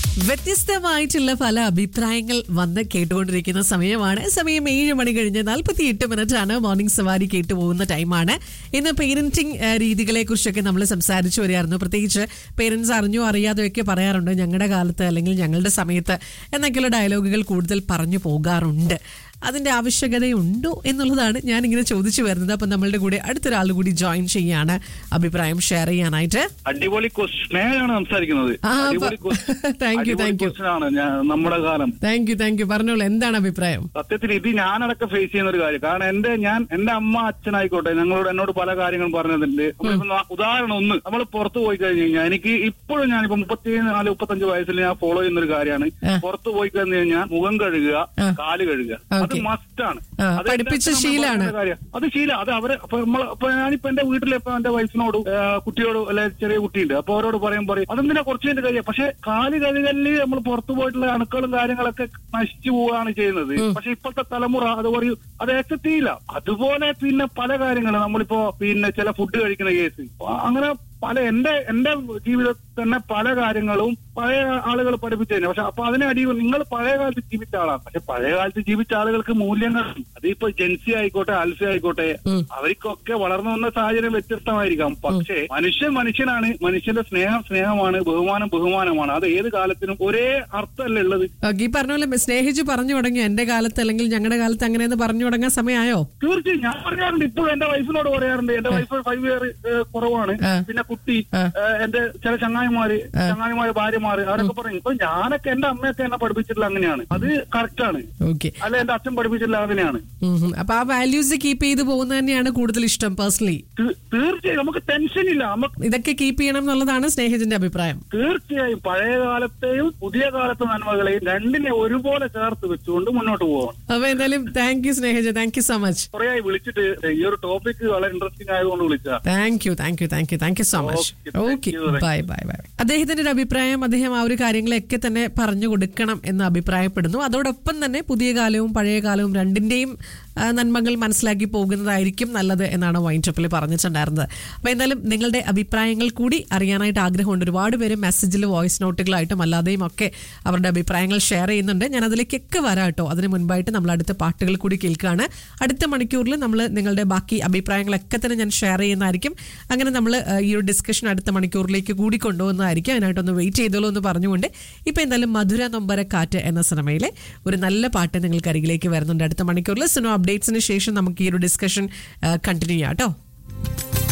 വ്യത്യസ്തമായിട്ടുള്ള പല അഭിപ്രായങ്ങൾ വന്ന് കേട്ടുകൊണ്ടിരിക്കുന്ന സമയമാണ് സമയം ഏഴ് മണി കഴിഞ്ഞ് നാൽപ്പത്തി എട്ട് മിനിറ്റ് ആണ് മോർണിംഗ് സവാരി കേട്ടു പോകുന്ന ടൈമാണ് ഇന്ന് പേരന്റിങ് രീതികളെ കുറിച്ചൊക്കെ നമ്മൾ സംസാരിച്ചു വരികയായിരുന്നു പ്രത്യേകിച്ച് പേരൻസ് അറിഞ്ഞോ അറിയാതെയൊക്കെ പറയാറുണ്ട് ഞങ്ങളുടെ കാലത്ത് അല്ലെങ്കിൽ ഞങ്ങളുടെ സമയത്ത് എന്നൊക്കെയുള്ള ഡയലോഗുകൾ കൂടുതൽ പറഞ്ഞു പോകാറുണ്ട് അതിന്റെ ആവശ്യകതയുണ്ടോ എന്നുള്ളതാണ് ഞാൻ ഇങ്ങനെ ചോദിച്ചു വരുന്നത് അപ്പൊ നമ്മളുടെ കൂടെ അടുത്തൊരാൾ കൂടി ജോയിൻ ചെയ്യാണ് അഭിപ്രായം ഷെയർ ചെയ്യാനായിട്ട് അടിപൊളി ക്വസ്റ്റ്യനാണ് സംസാരിക്കുന്നത് ആ, അടിപൊളി പ- Thank you, thank you. Question ആണ് ഞാൻ നമ്മുടെ കാലം താങ്ക് യു താങ്ക് യു പറഞ്ഞോളൂ എന്താണ് അഭിപ്രായം സത്യത്തിൽ ഇത് ഞാനടക്കം ഫേസ് ചെയ്യുന്ന ഒരു കാര്യം കാരണം എന്റെ ഞാൻ എന്റെ അമ്മ അച്ഛനായിക്കോട്ടെ ഞങ്ങളോട് എന്നോട് പല കാര്യങ്ങളും പറഞ്ഞതിന്റെ നമ്മളിപ്പോ ന- ഉദാഹരണം ഒന്ന് നമ്മൾ പുറത്തു പോയി കഴിഞ്ഞു കഴിഞ്ഞാൽ എനിക്ക് ഇപ്പോഴും ഞാനിപ്പോ മുപ്പത്തി നാല് മുപ്പത്തഞ്ച് വയസ്സിൽ ഞാൻ ഫോളോ ചെയ്യുന്ന ഒരു കാര്യമാണ് ആ. പുറത്തു പോയി കഴിഞ്ഞു കഴിഞ്ഞാൽ മുഖം കഴുകുക ആ. കാല് കഴുകുക അത് Okay. മസ്റ്റ് ആണ് ആ, അത് എന്റെ പഠിപ്പിച്ച അച്ഛൻ അമ്മ ശീലാണ്. പറഞ്ഞ കാര്യം. അത് ശീലം അത് അവരെ അപ്പൊ നമ്മൾ ഇപ്പൊ ഞാനിപ്പോ എന്റെ വീട്ടിൽ ഇപ്പൊ എന്റെ വൈഫിനോടും ആ, കുട്ടിയോടും അല്ലെ ചെറിയ കുട്ടിയുണ്ട് അപ്പൊ അവരോട് പറയും പറയും അതെന്തിനാ കുറച്ചിന്റെ കാര്യം പക്ഷെ കാല് കഴുകലില് നമ്മൾ പുറത്തു പോയിട്ടുള്ള അണുക്കളും കാര്യങ്ങളൊക്കെ നശിച്ചു പോവുകയാണ് ചെയ്യുന്നത് പക്ഷെ ഇപ്പോഴത്തെ തലമുറ അത് പറയും അത് accept ചെയ്യില്ല അതുപോലെ പിന്നെ പല കാര്യങ്ങളും നമ്മളിപ്പോ പിന്നെ ചില ഫുഡ് കഴിക്കുന്ന കേസ് അങ്ങനെ പല എന്റെ എന്റെ ജീവിതത്തിൽ തന്നെ പല കാര്യങ്ങളും പഴയ ആളുകൾ പഠിപ്പിച്ചു തന്നെ പക്ഷെ അപ്പൊ അതിനെ അടി നിങ്ങൾ പഴയ കാലത്ത് ജീവിച്ച ആളാണ് പക്ഷെ പഴയ കാലത്ത് ജീവിച്ച ആളുകൾക്ക് മൂല്യങ്ങൾ അതിപ്പോ ജെൻസി ആയിക്കോട്ടെ ആൽഫി ആയിക്കോട്ടെ ഉം. അവർക്കൊക്കെ വളർന്നു വന്ന സാഹചര്യം വ്യത്യസ്തമായിരിക്കാം പക്ഷേ മനുഷ്യൻ മനുഷ്യനാണ് മനുഷ്യന്റെ സ്നേഹം സ്നേഹമാണ് ബഹുമാനം ബഹുമാനമാണ് അത് ഏത് കാലത്തിനും ഒരേ അർത്ഥമല്ലേ ഉള്ളത് ഓക്കെ ഈ പറഞ്ഞ പോലെ സ്നേഹിച്ച് പറഞ്ഞു തുടങ്ങി എന്റെ കാലത്ത് അല്ലെങ്കിൽ ഞങ്ങളുടെ കാലത്ത് അങ്ങനെയെന്ന് പറഞ്ഞു തുടങ്ങാൻ സമയമായോ തീർച്ചയായും ഞാൻ പറയാറുണ്ട് ഇപ്പോഴും എന്റെ വൈഫിനോട് പറയാറുണ്ട് എന്റെ വൈഫ് ഫൈവ് ഇയർ കുറവാണ് ആ. പിന്നെ കുട്ടി ആ. ഏഹ്, എന്റെ ചില ചങ്ങായിമാര് ചങ്ങായിമാര് ഭാര്യമാര് അവരൊക്കെ പറയും ഇപ്പൊ ഞാനൊക്കെ എന്റെ അമ്മയൊക്കെ എന്നെ പഠിപ്പിച്ചിട്ടുള്ള അങ്ങനെയാണ് അത് കറക്റ്റ് ആണ് ഓക്കെ അല്ല എന്റെ അച്ഛൻ പഠിപ്പിച്ചിട്ടുള്ള അങ്ങനെയാണ് അപ്പൊ ആ വാല്യൂസ് കീപ്പ് ചെയ്ത് പോകുന്നത് തന്നെയാണ് കൂടുതൽ ഇഷ്ടം പേഴ്സണലി തീ- തീർച്ചയായും നമുക്ക് ടെൻഷൻ ഇല്ല നമുക്ക് ഇതൊക്കെ കീപ്പ് ചെയ്യണം എന്നുള്ളതാണ് സ്നേഹത്തിന്റെ അഭിപ്രായം തീർച്ചയായും പഴയ കാലത്തെയും പുതിയ കാലത്തെ നന്മകളെയും രണ്ടിനെ ഒരുപോലെ ചേർത്ത് വെച്ചുകൊണ്ട് മുന്നോട്ട് പോകണം അപ്പൊ എന്തായാലും thank you Snehaja thank you so much കുറെ ആയി വിളിച്ചിട്ട് ഈ ഒരു ടോപ്പിക് വളരെ ഇൻട്രസ്റ്റിംഗ് ആയതുകൊണ്ട് വിളിച്ചാ thank you thank you thank you thank you so much Okay, thank okay you, thank bye bye bye അദ്ദേഹത്തിന്റെ ഒരു അഭിപ്രായം അദ്ദേഹം ആ ഒരു കാര്യങ്ങളൊക്കെ തന്നെ പറഞ്ഞു കൊടുക്കണം എന്ന് അഭിപ്രായപ്പെടുന്നു അതോടൊപ്പം തന്നെ പുതിയ കാലവും പഴയ കാലവും രണ്ടിന്റെയും ആ, നന്മകൾ മനസ്സിലാക്കി പോകുന്നതായിരിക്കും നല്ലത് എന്നാണ് വൈൻഡപ്പിൽ പറഞ്ഞിട്ടുണ്ടായിരുന്നത് അപ്പോൾ എന്തായാലും നിങ്ങളുടെ അഭിപ്രായങ്ങൾ കൂടി അറിയാനായിട്ട് ആഗ്രഹമുണ്ട് ഒരുപാട് പേര് മെസ്സേജിൽ വോയിസ് നോട്ടുകളായിട്ടും അല്ലാതെയും ഒക്കെ അവരുടെ അഭിപ്രായങ്ങൾ ഷെയർ ചെയ്യുന്നുണ്ട് ഞാൻ അതിലേക്കൊക്കെ വരാം കേട്ടോ അതിന് മുൻപായിട്ട് നമ്മൾ അടുത്ത പാട്ടുകൾ കൂടി കേൾക്കുകയാണ് അടുത്ത മണിക്കൂറിൽ നമ്മൾ നിങ്ങളുടെ ബാക്കി അഭിപ്രായങ്ങളൊക്കെ തന്നെ ഞാൻ ഷെയർ ചെയ്യുന്നതായിരിക്കും അങ്ങനെ നമ്മൾ ഈ ഒരു ഡിസ്കഷൻ അടുത്ത മണിക്കൂറിലേക്ക് കൂടി കൊണ്ടുപോകുന്നതായിരിക്കും അതിനായിട്ടൊന്ന് വെയിറ്റ് ചെയ്തോളൂ എന്ന് പറഞ്ഞുകൊണ്ട് ഇപ്പൊ എന്തായാലും മധുര നൊമ്പര കാറ്റ് എന്ന സിനിമയിലെ ഒരു നല്ല പാട്ട് നിങ്ങൾക്ക് അരികിലേക്ക് വരുന്നുണ്ട് അടുത്ത മണിക്കൂറിൽ സിനോ അപ്ഡേറ്റ്സിന് ശേഷം നമുക്ക് ഈ ഒരു ഡിസ്കഷൻ കണ്ടിന്യൂ ചെയ്യാം കേട്ടോ